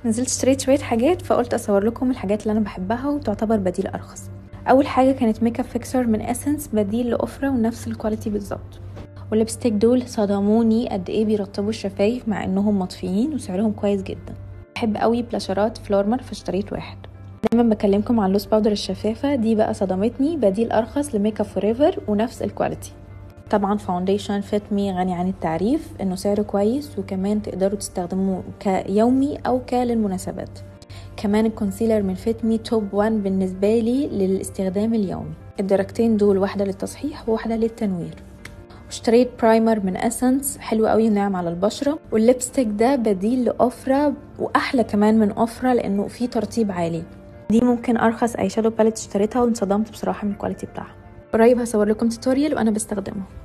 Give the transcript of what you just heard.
نزلت اشتريت شويه حاجات فقلت اصور لكم الحاجات اللي انا بحبها وتعتبر بديل ارخص اول حاجه كانت ميك اب فيكسر من اسنس بديل لاوفرا ونفس الكواليتي بالظبط والليبستيك دول صدموني قد ايه بيرطبوا الشفايف مع انهم مطفيين وسعرهم كويس جدا بحب قوي بلاشرات فلورمر فاشتريت واحد دايما بكلمكم عن لوس باودر الشفافة دي بقى صدمتني بديل أرخص لميك اب فوريفر ونفس الكواليتي طبعا فاونديشن فيت مي غني عن التعريف انه سعره كويس وكمان تقدروا تستخدموه كيومي او كللمناسبات كمان الكونسيلر من فيت مي توب 1 بالنسبة لي للاستخدام اليومي الدرجتين دول واحدة للتصحيح وواحدة للتنوير اشتريت برايمر من اسنس حلو قوي وناعم على البشره والليبستيك ده بديل لاوفرا واحلى كمان من اوفرا لانه فيه ترطيب عالي دي ممكن ارخص اي شادو باليت اشتريتها وانصدمت بصراحه من الكواليتي بتاعها قريب هصور لكم توتوريال وانا بستخدمه